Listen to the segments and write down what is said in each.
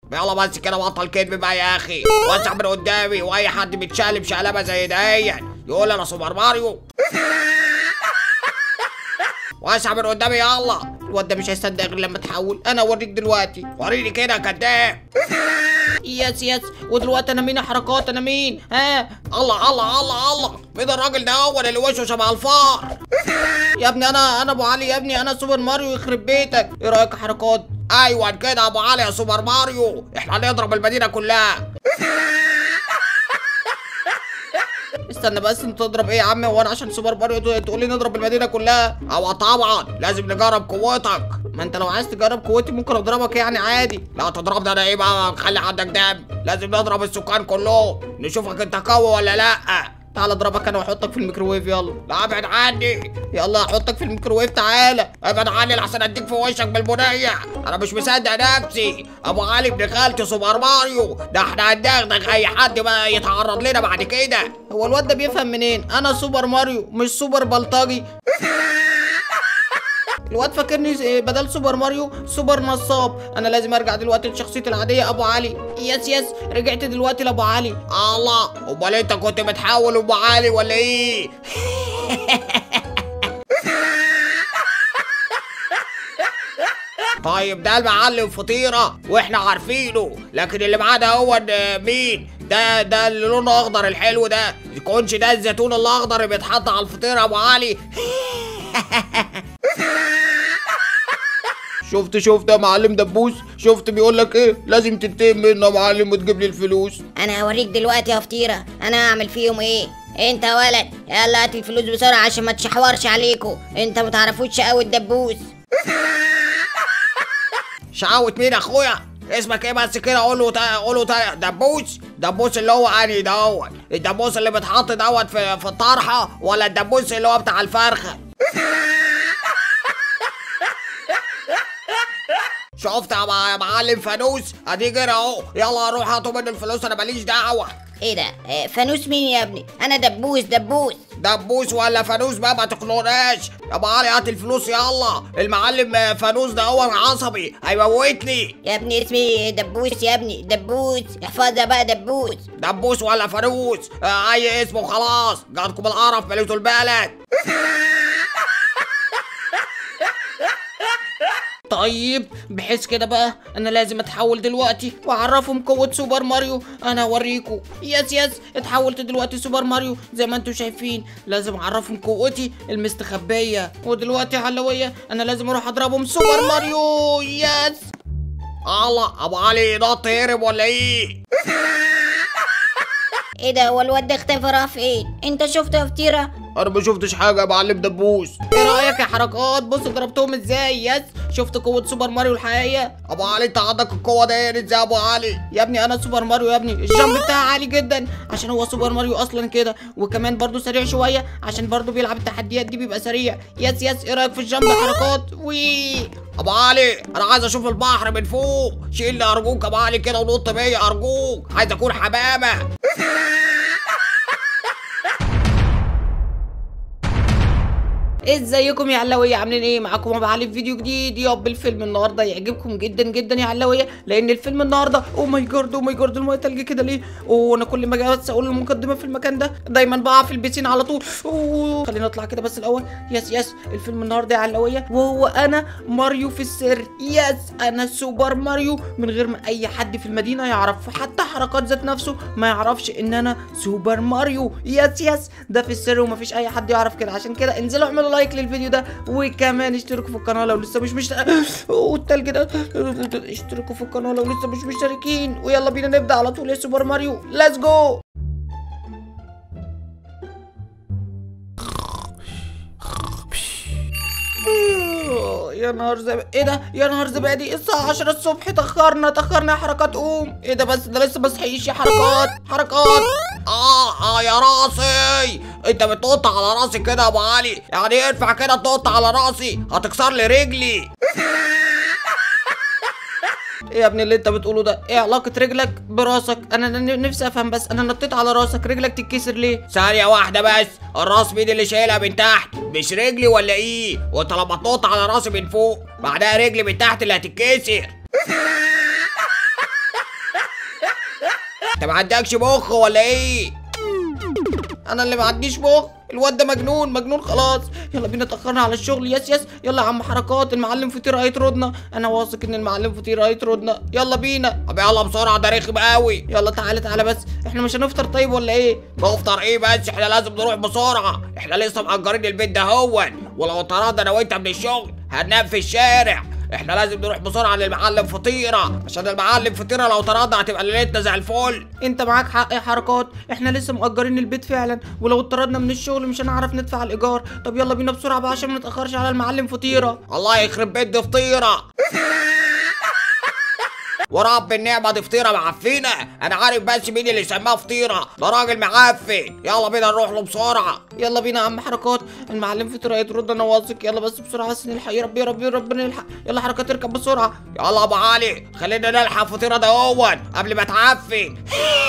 يلا بس كده بطل كدب بقى يا اخي وسع من قدامي واي حد بيتشقلب شقلبه زي دهيت يقول انا سوبر ماريو وسع من قدامي يلا الواد ده مش هيصدق غير لما تحول انا اوريك دلوقتي وريني كده يا كداب يس يس ودلوقتي انا مين يا حركات انا مين ها الله الله الله الله مين الراجل ده اول اللي وشه شبه الفار يا ابني انا انا ابو علي يا ابني انا سوبر ماريو يخرب بيتك ايه رايك يا حركات ايوه كده يا ابو علي يا سوبر ماريو احنا هنضرب المدينه كلها استنى بس انت تضرب ايه يا عم هو انا عشان سوبر ماريو تقول- تقول لي نضرب المدينه كلها او طبعا لازم نجرب قوتك ما انت لو عايز تجرب قوتي ممكن اضربك يعني عادي لا تضربني انا ايه بقى خلي عندك دم لازم نضرب السكان كلهم نشوفك انت قوي ولا لا تعال اضربك انا واحطك في الميكروويف يلا لا ابعد عني يلا احطك في الميكروويف تعالى ابعد عني لحسن اديك في وشك بالبنيه انا مش مصدق نفسي ابو علي ابن خالتي سوبر ماريو ده احنا هندغدغ اي حد بقى يتعرض لنا بعد كده هو الواد ده بيفهم منين انا سوبر ماريو مش سوبر بلطجي الواد فاكرني بدل سوبر ماريو سوبر نصاب انا لازم ارجع دلوقتي لشخصيتي العاديه ابو علي يس يس رجعت دلوقتي لابو علي الله امال انت كنت بتحول ابو علي ولا ايه طيب ده المعلم فطيرة واحنا عارفينه لكن اللي معاه ده هو إن مين ده ده اللي لونه اخضر الحلو ده يكونش ده الزيتون الاخضر اللي بيتحط على الفطيرة يا ابو علي شفت شفت يا معلم دبوس شفت بيقول لك ايه لازم تنتقم منه يا معلم وتجيب لي الفلوس انا هوريك دلوقتي يا فطيره انا هعمل فيهم ايه انت يا ولد يلا هات الفلوس بسرعه عشان ما تشحورش عليكم انت متعرفوش شقاوة الدبوس شعاوة مين يا اخويا اسمك ايه بس كده قول له تا- قول له تا- دبوس دبوس اللي هو انهي دوت الدبوس اللي بيتحط دوت في في الطرحه ولا الدبوس اللي هو بتاع الفرخه شفت يا مع- يا معلم فانوس ادي كده اهو يلا روح هاتوا مني الفلوس انا ماليش دعوه ايه ده آه، فانوس مين يا ابني انا دبوس دبوس دبوس ولا فانوس بقى ما تقنعناش يا ابو علي هات الفلوس يلا المعلم آه، فانوس ده هو عصبي هيموتني يا ابني اسمي دبوس يا ابني دبوس احفظها بقى دبوس دبوس ولا فانوس آه، اي اسم وخلاص جاتكم القرف مليتوا البلد طيب بحيث كده بقى انا لازم اتحول دلوقتي واعرفهم قوة سوبر ماريو انا اوريكم يس يس اتحولت دلوقتي سوبر ماريو زي ما انتم شايفين لازم اعرفهم قوتي المستخبية ودلوقتي يا علوية انا لازم اروح اضربهم سوبر ماريو يس الله ابو علي نط هرب ولا ايه ايه ده هو الواد ده اختفى راح فين انت شفته يا فطيره انا ما شفتش حاجه يا معلم دبوس ايه رايك يا حركات بص ضربتهم ازاي يس شفت قوه سوبر ماريو الحقيقيه ابو علي انت عندك القوه دي ازاي يا ابو علي يا ابني انا سوبر ماريو يا ابني الجامب بتاعي عالي جدا عشان هو سوبر ماريو اصلا كده وكمان برضو سريع شويه عشان برضو بيلعب التحديات دي بيبقى سريع يس يس ايه رايك في الجامب يا حركات وي ابو علي انا عايز اشوف البحر من فوق شيل ارجوك يا ابو علي كده ونط بيا ارجوك عايز اكون حمامه ازيكم يا علوية عاملين ايه معاكم ابو علي في فيديو جديد ياب الفيلم النهارده يعجبكم جدا جدا يا علوية لان الفيلم النهارده او ماي جاد او ماي جاد الميه تلج كده ليه وانا كل ما اجي بس اقول المقدمه في المكان ده دايما بقع في البسين على طول أوه. خلينا نطلع كده بس الاول يس يس الفيلم النهارده يا علوية وهو انا ماريو في السر يس انا سوبر ماريو من غير ما اي حد في المدينه يعرف حتى حركات ذات نفسه ما يعرفش ان انا سوبر ماريو يس يس ده في السر ومفيش اي حد يعرف كده عشان كده انزلوا اعملوا لايك للفيديو ده وكمان اشتركوا في القناه لو لسه مش مشترك والتلج ده اشتركوا في القناه لو لسه مش مشتركين ويلا بينا نبدا على طول يا سوبر ماريو ليتس جو يا نهار زب ايه ده يا نهار زبادي الساعة 10 الصبح تأخرنا تأخرنا يا حركات قوم ايه ده بس ده لسه ما صحيش يا حركات حركات اه اه يا راسي انت بتنط على راسي كده يا ابو علي يعني ينفع كده تنط على راسي هتكسر لي رجلي ايه يا ابني اللي انت بتقوله ده ايه علاقة رجلك براسك انا ن- نفسي افهم بس انا نطيت على راسك رجلك تتكسر ليه ثانية واحدة بس الراس مين اللي شايلها من تحت مش رجلي ولا ايه وانت لما تنط على راسي من فوق بعدها رجلي من تحت اللي هتتكسر انت ما عندكش مخ ولا ايه انا اللي ما عنديش مخ الواد ده مجنون مجنون خلاص يلا بينا اتاخرنا على الشغل يس يس يلا يا عم حركات المعلم فطير هيطردنا انا واثق ان المعلم فطير هيطردنا يلا بينا طب يلا بسرعه ده رخم قوي يلا تعالى تعالى بس احنا مش هنفطر طيب ولا ايه نفطر ايه بس احنا لازم نروح بسرعه احنا لسه مأجرين البيت ده هون ولو طردنا انا وانت من الشغل هننام في الشارع احنا لازم نروح بسرعه للمعلم فطيره عشان المعلم فطيره لو طردنا هتبقى ليلتنا زي الفل انت معاك حق يا حركات احنا لسه مأجرين البيت فعلا ولو اتطردنا من الشغل مش هنعرف ندفع الايجار طب يلا بينا بسرعه بقى عشان ما نتاخرش على المعلم فطيره الله يخرب بيت دي فطيره ورب النعمة دي فطيرة معفنة أنا عارف بس مين اللي سماها فطيرة ده راجل معفن يلا بينا نروح له بسرعة يلا بينا يا عم حركات المعلم فطيره هيطرد انا واثق يلا بس بسرعه بس نلحق يا رب يا رب يا رب نلحق يلا حركات اركب بسرعه يلا أبو علي خلينا نلحق فطيرة ده هون قبل ما تعفن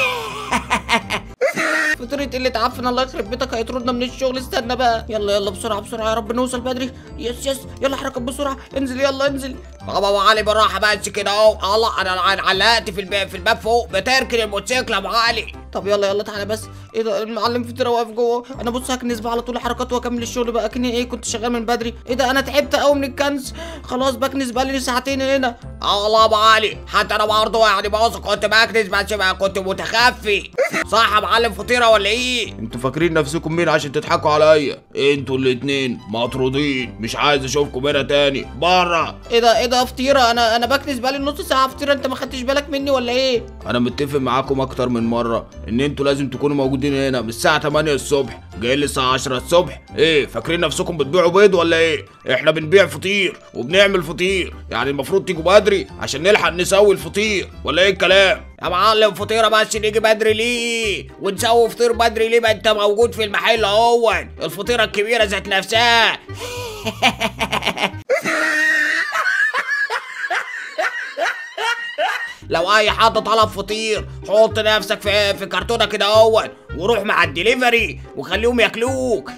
فطيرة اللي تعفن الله يخرب بيتك هيطردنا من الشغل استنى بقى يلا يلا بسرعه بسرعه يا رب نوصل بدري يس يس يلا حركات بسرعه انزل يلا انزل طب أبو علي بالراحة بس كده أهو الله أنا أنا علقت في الباب في الباب فوق بتركن الموتوسيكل يا أبو علي طب يلا يلا تعالى بس ايه ده المعلم فطيره واقف جوه انا بص هكنس بقى على طول حركات واكمل الشغل بقى كني ايه كنت شغال من بدري ايه ده انا تعبت قوي من الكنس خلاص بكنس بقى لي ساعتين هنا الله ابو علي حتى انا برضه يعني بص كنت بكنس بس بقى كنت متخفي صح يا معلم فطيره ولا ايه؟ انتوا فاكرين نفسكم مين عشان تضحكوا عليا انتوا الاتنين مطرودين مش عايز اشوفكم هنا تاني بره ايه ده ايه ده فطيره انا انا بكنس بقى لي نص ساعه فطيره انت ما خدتش بالك مني ولا ايه انا متفق معاكم اكتر من مره ان انتوا لازم تكونوا موجودين هنا من الساعه 8 الصبح جايين لي الساعه 10 الصبح ايه فاكرين نفسكم بتبيعوا بيض ولا ايه احنا بنبيع فطير وبنعمل فطير يعني المفروض تيجوا بدري عشان نلحق نسوي الفطير ولا ايه الكلام يا معلم فطيره بس نيجي بدري ليه؟ ونسوي فطير بدري ليه ما انت موجود في المحل اهون الفطيره الكبيره ذات نفسها لو اي حد طلب فطير حط نفسك في في كرتونه كده اهون وروح مع الدليفري وخليهم ياكلوك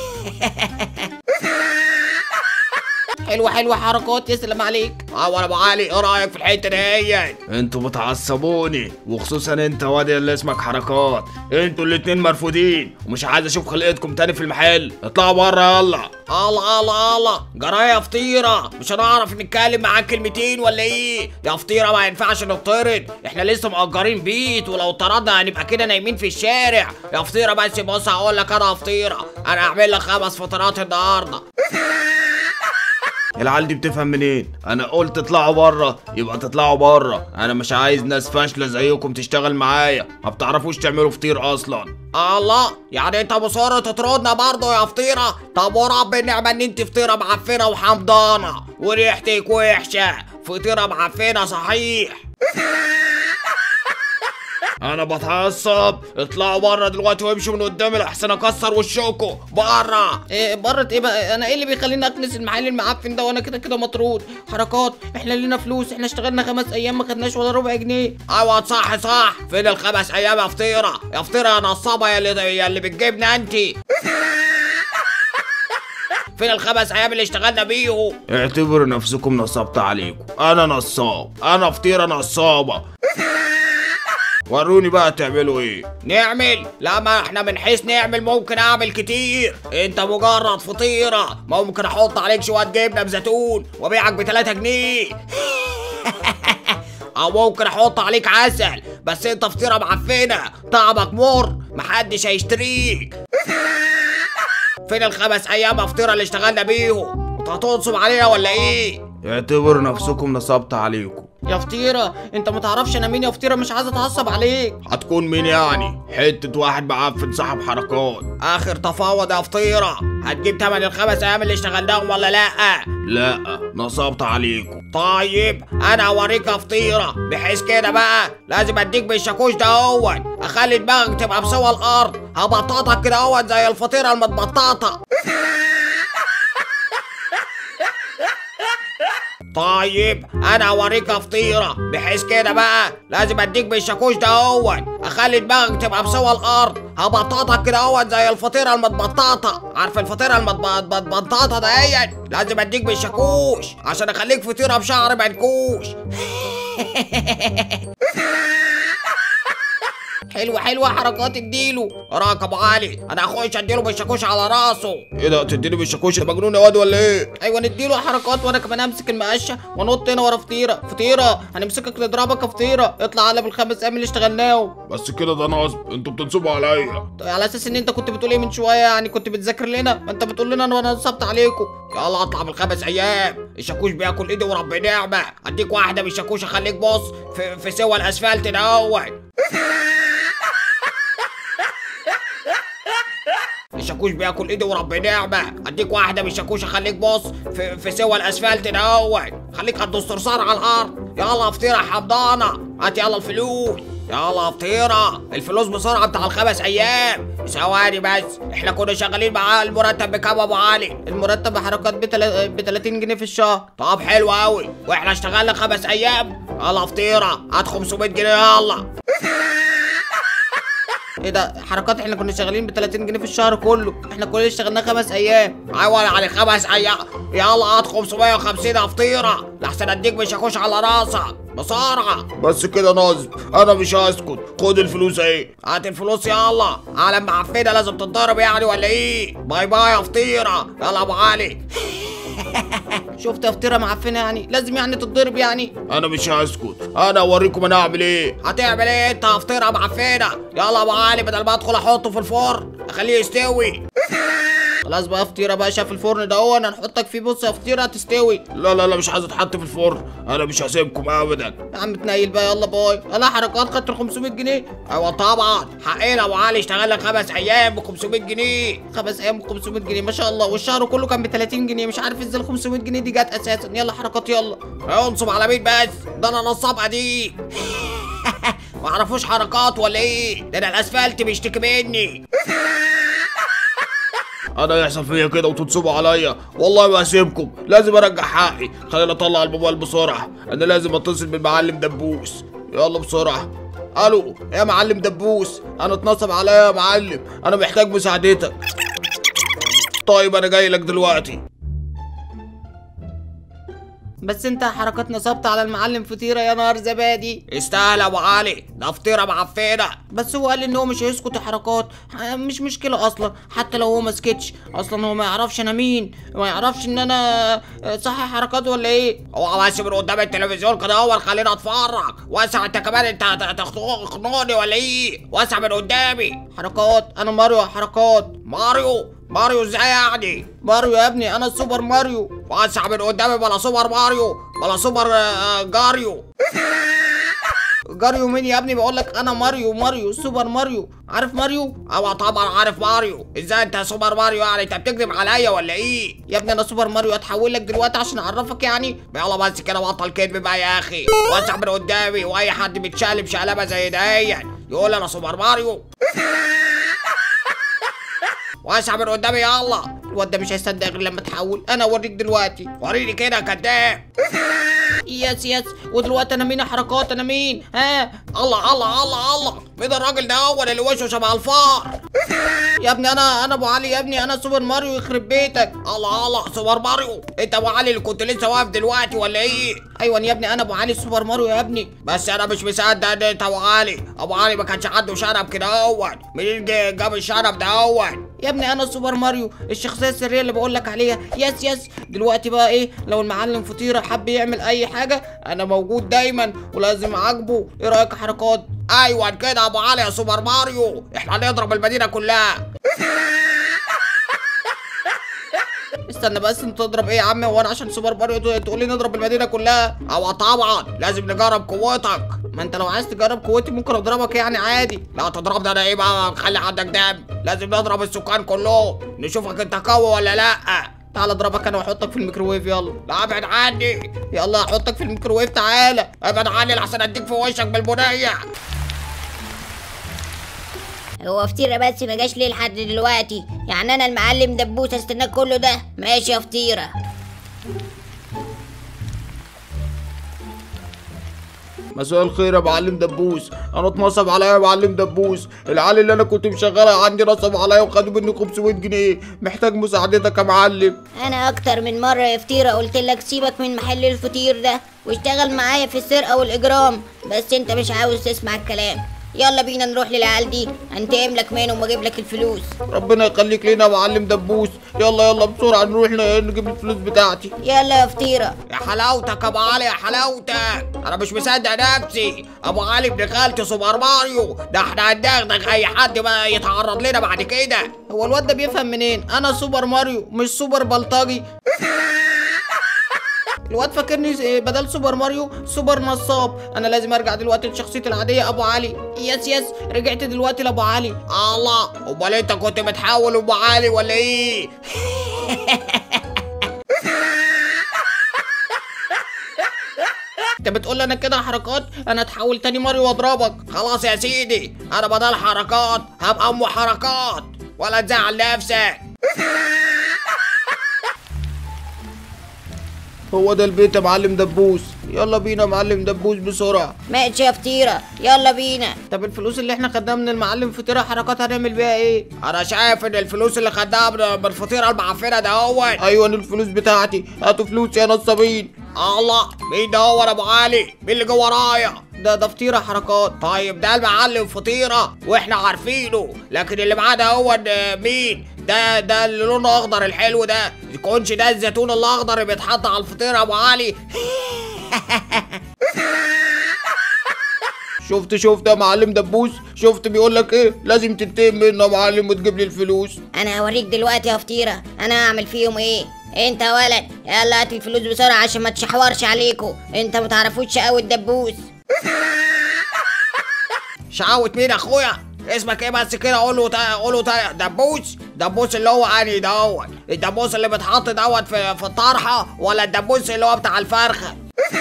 حلوه حلوه حركات يسلم عليك اه ولا ابو علي ايه رايك في الحته دي انتوا بتعصبوني وخصوصا انت وادي اللي اسمك حركات انتوا الاتنين مرفوضين ومش عايز اشوف خلقتكم تاني في المحل اطلعوا بره يلا الله الله الله جرايه يا فطيره مش هنعرف نتكلم معاك كلمتين ولا ايه يا فطيره ما ينفعش نطرد احنا لسه مأجرين بيت ولو طردنا هنبقى كده نايمين في الشارع يا فطيره بس بص هقول لك انا يا فطيره انا هعمل لك خمس فطيرات النهارده العيال دي بتفهم منين انا قلت اطلعوا بره يبقى تطلعوا بره انا مش عايز ناس فاشله زيكم تشتغل معايا ما بتعرفوش تعملوا فطير اصلا الله يعني انت مصر تطردنا برضه يا فطيره طب ورب النعمه ان انت فطيره معفنه وحمضانه وريحتك وحشه فطيره معفنه صحيح انا بتعصب اطلعوا بره دلوقتي وامشوا من قدامي لحسن اكسر وشكوا بره إيه بره ايه بقى انا ايه اللي بيخليني اكنس المحل المعفن ده وانا كده كده مطرود حركات احنا لينا فلوس احنا اشتغلنا خمس ايام ما خدناش ولا ربع جنيه ايوه صح صح فين الخمس ايام يا فطيره يا فطيره يا نصابه يا اللي يا اللي بتجيبنا انت فين الخمس ايام اللي اشتغلنا بيهم اعتبروا نفسكم نصبت عليكم انا نصاب انا فطيره نصابه وروني بقى تعملوا ايه نعمل لا ما احنا من حيث نعمل ممكن اعمل كتير انت مجرد فطيره ممكن احط عليك شويه جبنه بزيتون وابيعك ب 3 جنيه او ممكن احط عليك عسل بس انت فطيره معفنه طعمك مر محدش هيشتريك فين الخمس ايام فطيره اللي اشتغلنا بيهم انت هتنصب علينا ولا ايه اعتبروا نفسكم نصبت عليكم يا فطيره انت ما تعرفش انا مين يا فطيره مش عايز اتعصب عليك هتكون مين يعني حته واحد معفن صاحب حركات اخر تفاوض يا فطيره هتجيب تمن الخمس ايام اللي اشتغلناهم ولا لا لا نصبت عليكم طيب انا اوريك يا فطيره بحيث كده بقى لازم اديك بالشاكوش ده اهون اخلي دماغك تبقى بسوى الارض هبططك كده اهون زي الفطيره المتبططه طيب انا اوريك يا فطيره بحيث كده بقى لازم اديك بالشاكوش ده اهون اخلي دماغك تبقى بسوى الارض هبططك كده اهون زي الفطيره المتبططه عارف الفطيره المتبططه دهيت لازم اديك بالشاكوش عشان اخليك فطيره بشعر منكوش حلوه حلوه حركات اديله وراك ابو علي انا اخويا اديله بالشاكوش على راسه ايه ده تديني بالشاكوش انت مجنون يا واد ولا ايه ايوه نديله حركات وانا كمان امسك المقشه وانط هنا ورا فطيره فطيره هنمسكك نضربك يا فطيره اطلع على بالخمس ايام اللي اشتغلناهم بس كده ده نصب انتوا بتنصبوا عليا على اساس ان انت كنت بتقول ايه من شويه يعني كنت بتذاكر لنا ما انت بتقول لنا انا نصبت عليكم يلا اطلع بالخمس ايام الشاكوش بياكل ايدي ورب نعمه اديك واحده بالشاكوش اخليك بص في, في سوى الاسفلت دوت الشاكوش بياكل ايدي ورب نعمه اديك واحده بالشاكوش اخليك بص في, في سوى الاسفلت دوت خليك قد الصرصار على الارض يلا يا فطيره يا حمضانه هات يلا الفلوس يلا يا فطيره الفلوس بسرعه بتاع الخمس ايام ثواني بس احنا كنا شغالين مع المرتب بكام يا ابو علي المرتب بحركات ب 30 جنيه في الشهر طب حلو قوي واحنا اشتغلنا خمس ايام يلا فطيره هات 500 جنيه يلا ايه ده حركات احنا كنا شغالين ب 30 جنيه في الشهر كله احنا كل اللي اشتغلناه خمس ايام ايوه يعني خمس ايام يلا هات 550 يا فطيره لحسن اديك مش هخش على راسك بسرعه بس كده نصب انا مش هسكت خد الفلوس اهي هات الفلوس يلا عالم معفنه لازم تتضرب يعني ولا ايه باي باي يا فطيره يلا يا ابو علي شفت يا فطيره معفنه يعني لازم يعني تتضرب يعني انا مش هسكت انا اوريكم انا هعمل ايه هتعمل ايه انت يا فطيره معفنه يلا يا ابو علي بدل ما ادخل احطه في الفرن اخليه يستوي خلاص بقى فطيره بقى شاف الفرن ده هو انا هنحطك فيه بص يا فطيره هتستوي لا لا لا مش عايز اتحط في الفرن انا مش هسيبكم ابدا يا عم تنيل بقى يلا باي انا حركات خدت ال 500 جنيه ايوه طبعا حقنا ابو علي اشتغلنا خمس ايام ب 500 جنيه خمس ايام ب 500 جنيه ما شاء الله والشهر كله كان ب 30 جنيه مش عارف ازاي ال 500 جنيه دي جت اساسا يلا حركات يلا انصب على مين بس ده انا نصاب قديم ما عرفوش حركات ولا ايه ده انا الاسفلت بيشتكي مني انا يحصل فيا كده وتنصبوا عليا والله ما هسيبكم لازم ارجع حقي خليني اطلع الموبايل بسرعه انا لازم اتصل بالمعلم دبوس يلا بسرعه الو يا معلم دبوس انا اتنصب عليا يا معلم انا محتاج مساعدتك طيب انا جاي لك دلوقتي بس انت حركات نصبت على المعلم فطيره يا نهار زبادي استاهل يا ابو علي ده فطيره معفنه بس هو قال ان هو مش هيسكت يا حركات ح- مش مشكله اصلا حتى لو هو ما سكتش اصلا هو ما يعرفش انا مين ما يعرفش ان انا آه، صح حركات ولا ايه هو بس من قدام التلفزيون كده هو خليني اتفرج واسع انت كمان انت هت- هتخنقني ولا ايه واسع من قدامي حركات انا ماريو يا حركات ماريو ماريو ازاي يعني ماريو يا ابني انا سوبر ماريو واسع من قدامي بلا سوبر ماريو بلا سوبر آه، جاريو جاريو مين يا ابني بقول لك انا ماريو ماريو سوبر ماريو عارف ماريو ايوه طبعا عارف ماريو ازاي انت سوبر ماريو يعني انت بتكذب عليا ولا ايه يا ابني انا سوبر ماريو اتحول لك دلوقتي عشان اعرفك يعني يلا بس كده بطل كذب بقى يا اخي واسع من قدامي واي حد بيتشقلب شقلبه زي دي يقول انا سوبر ماريو واسع من قدامي يلا الواد ده مش هيصدق غير لما تحول انا اوريك دلوقتي وريني كده يا كداب يس يس ودلوقتي انا مين يا حركات انا مين ها الله الله الله الله مين الراجل ده اول اللي وشه شبه الفار يا ابني انا انا ابو علي يا ابني انا سوبر ماريو يخرب بيتك الله الله سوبر ماريو انت ابو علي اللي كنت لسه واقف دلوقتي ولا ايه ايوه يا ابني انا ابو علي سوبر ماريو يا ابني بس انا مش مصدق ان انت ابو علي ابو علي ما كانش عنده شنب كده اول منين جه- جاب الشنب ده اول يا ابني انا سوبر ماريو الشخصيه السريه اللي بقول لك عليها يس يس دلوقتي بقى ايه لو المعلم فطيره حب يعمل اي حاجه انا موجود دايما ولازم اعاقبه ايه رايك يا حركات ايوه كده يا ابو علي يا سوبر ماريو احنا هنضرب المدينه كلها استنى بس انت تضرب ايه يا عم هو انا عشان سوبر ماريو تقول- تقول لي نضرب المدينه كلها ايوه طبعا لازم نجرب قوتك ما انت لو عايز تجرب قوتي ممكن اضربك يعني عادي لا تضربنا انا ايه بقى خلي عندك دم لازم نضرب السكان كلهم نشوفك انت قوي ولا لا تعال اضربك انا واحطك في الميكروويف يلا لا ابعد عني يلا احطك في الميكروويف تعالى ابعد عني لحسن اديك في وشك بالبنيه هو فطيرة بس ما جاش ليه لحد دلوقتي يعني انا المعلم دبوس استناك كله ده ماشي يا فطيرة مساء الخير يا معلم دبوس انا اتنصب عليا يا معلم دبوس العيال اللي انا كنت مشغلها عندي نصب عليا وخدوا مني 500 جنيه محتاج مساعدتك يا معلم انا اكتر من مرة يا فطيرة قلت لك سيبك من محل الفطير ده واشتغل معايا في السرقة والاجرام بس انت مش عاوز تسمع الكلام يلا بينا نروح للعيال دي انتقم لك منهم واجيب لك الفلوس ربنا يخليك لينا يا معلم دبوس يلا يلا بسرعه نروح ن- نجيب الفلوس بتاعتي يلا يا فطيرة يا حلاوتك يا ابو علي يا حلاوتك انا مش مصدق نفسي ابو علي ابن خالتي سوبر ماريو ده احنا هندغدغ اي حد بقى يتعرض لنا بعد كده هو الواد ده بيفهم منين انا سوبر ماريو مش سوبر بلطجي الواد فاكرني بدل سوبر ماريو سوبر نصاب انا لازم ارجع دلوقتي لشخصيتي العاديه ابو علي يس يس رجعت دلوقتي لابو علي الله امال انت كنت بتحاول ابو علي ولا ايه انت بتقول لي انا كده حركات انا اتحول تاني ماريو واضربك خلاص يا سيدي انا بدل حركات هبقى ام حركات ولا تزعل نفسك هو ده البيت يا معلم دبوس يلا بينا يا معلم دبوس بسرعه ماشي يا فطيرة يلا بينا طب الفلوس اللي احنا خدناها من المعلم فطيره حركات هنعمل بيها ايه انا شايف ان الفلوس اللي خدناها من- من الفطيره المعفنه ده هو ايوه الفلوس بتاعتي هاتوا فلوس يا نصابين الله مين ده هو يا ابو علي مين اللي جوه ورايا ده ده فطيره حركات طيب ده المعلم فطيرة واحنا عارفينه لكن اللي معاه ده هو إن- مين ده ده اللي لونه اخضر الحلو ده يكونش ده الزيتون الاخضر اللي بيتحط على الفطيرة يا ابو علي شفت شفت يا معلم دبوس شفت بيقول لك ايه لازم تنتقم منه يا معلم وتجيب لي الفلوس انا هوريك دلوقتي يا فطيرة انا هعمل فيهم ايه انت يا ولد يلا هات الفلوس بسرعة عشان ما تشحورش عليكم انت ما تعرفوش شقاوة الدبوس شعوت مين يا اخويا اسمك ايه بس كده قول له تا- قول له تا- دبوس دبوس اللي هو انهي دوت الدبوس اللي بيتحط دوت في في الطرحه ولا الدبوس اللي هو بتاع الفرخه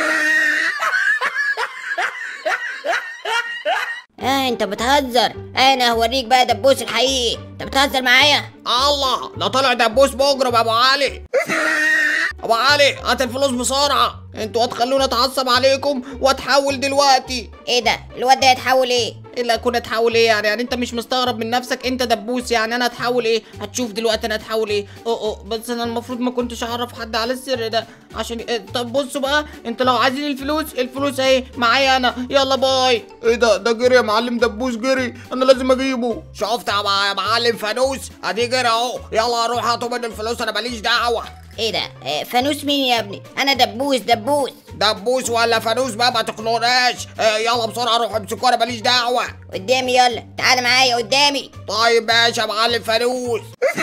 اه انت بتهزر انا هوريك بقى دبوس الحقيقي انت بتهزر معايا الله ده طلع دبوس مجرم يا ابو علي ابو علي هات الفلوس بسرعه انتوا هتخلوني اتعصب عليكم واتحول دلوقتي ايه ده الواد ده هيتحول ايه الا اكون اتحول ايه يعني يعني انت مش مستغرب من نفسك انت دبوس يعني انا اتحول ايه هتشوف دلوقتي انا اتحول ايه اوه اوه بس انا المفروض ما كنتش اعرف حد على السر ده عشان اه طب بصوا بقى انت لو عايزين الفلوس الفلوس اهي معايا انا يلا باي ايه ده ده جري يا معلم دبوس جري انا لازم اجيبه شفت يا مع- يا معلم فانوس ادي كده اهو يلا روح هاتوا مني الفلوس انا ماليش دعوه ايه ده اه فانوس مين يا ابني انا دبوس دبوس دبوس ولا فانوس بقى ما تقنوناش آه، يلا بسرعه روح امسكوا انا ماليش دعوه قدامي يلا تعال معايا قدامي طيب ماشي يا معلم فانوس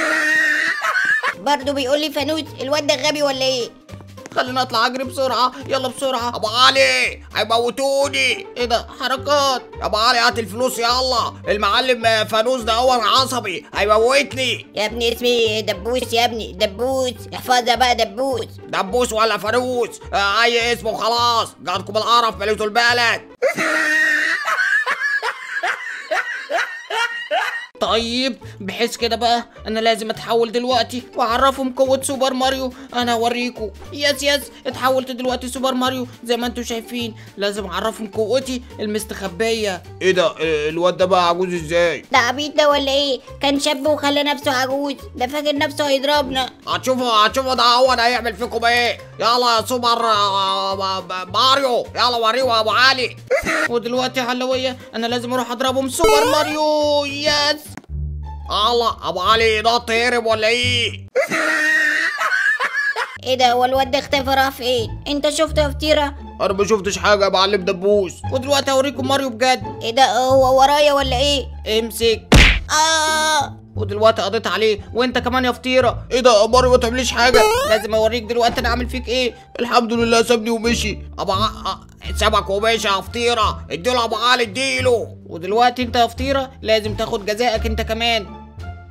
برضه بيقول لي فانوس الواد ده غبي ولا ايه خلينا اطلع اجري بسرعه يلا بسرعه ابو علي هيموتوني ايه ده حركات يا ابو علي هات الفلوس يلا المعلم آه، فانوس ده هو عصبي هيموتني يا ابني اسمي دبوس يا ابني دبوس احفظها بقى دبوس دبوس ولا فانوس آه، اي اسم وخلاص جاتكم القرف مليتوا البلد طيب بحيث كده بقى انا لازم اتحول دلوقتي واعرفهم قوة سوبر ماريو انا هوريكم يس يس اتحولت دلوقتي سوبر ماريو زي ما انتم شايفين لازم اعرفهم قوتي المستخبية ايه ده إيه الواد ده بقى عجوز ازاي ده عبيط ده ولا ايه كان شاب وخلى نفسه عجوز ده فاكر نفسه هيضربنا هتشوفوا هتشوفوا ده هو ده هيعمل فيكم ايه يلا يا سوبر آه، ب- ب- ماريو يلا وريه يا ابو علي ودلوقتي يا حلوية انا لازم اروح اضربهم سوبر ماريو يس الله ابو علي نط هرب ولا ايه ايه ده هو الواد ده اختفى راح فين انت شفته يا فطيرة انا ما شفتش حاجه يا معلم دبوس ودلوقتي هوريكم ماريو بجد ايه ده هو ورايا ولا ايه امسك اه ودلوقتي قضيت عليه وانت كمان يا فطيرة ايه ده ماريو ما تعمليش حاجه لازم اوريك دلوقتي انا عامل فيك ايه الحمد لله سابني ومشي ابو ع... آه، سمك وماشي يا فطيره اديله ابو علي اديله ودلوقتي انت يا فطيرة لازم تاخد جزائك انت كمان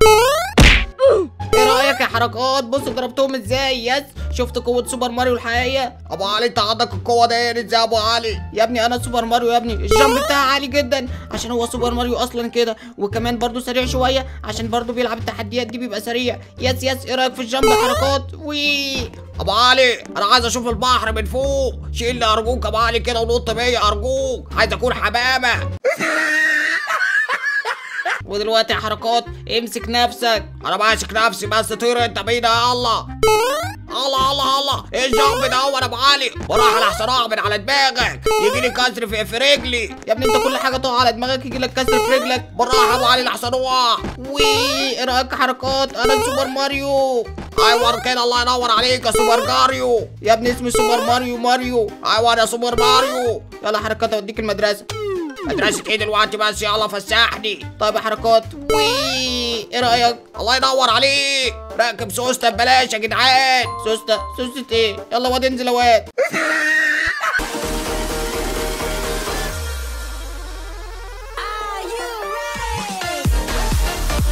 ايه رايك يا حركات بص ضربتهم ازاي يس شفت قوه سوبر ماريو الحقيقيه ابو علي انت عندك القوه دي ازاي يا ابو علي يا ابني انا سوبر ماريو يا ابني الجامب بتاعي عالي جدا عشان هو سوبر ماريو اصلا كده وكمان برضو سريع شويه عشان برضو بيلعب التحديات دي بيبقى سريع يس يس ايه رايك في الجامب يا حركات وي ابو علي انا عايز اشوف البحر من فوق شيلني ارجوك يا ابو علي كده ونط بيا ارجوك عايز اكون حمامه ودلوقتي يا حركات امسك نفسك انا ماسك نفسي بس طير انت بينا يا الله الله الله الله ايه الجنب ده هو يا ابو علي وراح لحسن اخبط على دماغك يجي لي كسر في, في رجلي يا ابني انت كل حاجه تقع على دماغك يجي لك كسر في رجلك بالراحه يا ابو علي لحسن وقع وي ايه رايك حركات انا سوبر ماريو ايوه كده الله ينور عليك يا سوبر جاريو يا ابني اسمي سوبر ماريو ماريو ايوه يا سوبر ماريو يلا حركات اوديك المدرسه مدرسة ايه دلوقتي بس يلا فسحني طيب يا حركات وي ايه رايك الله ينور عليك راكب سوسته ببلاش يا جدعان سوسته سوسته ايه يلا واد انزل يا واد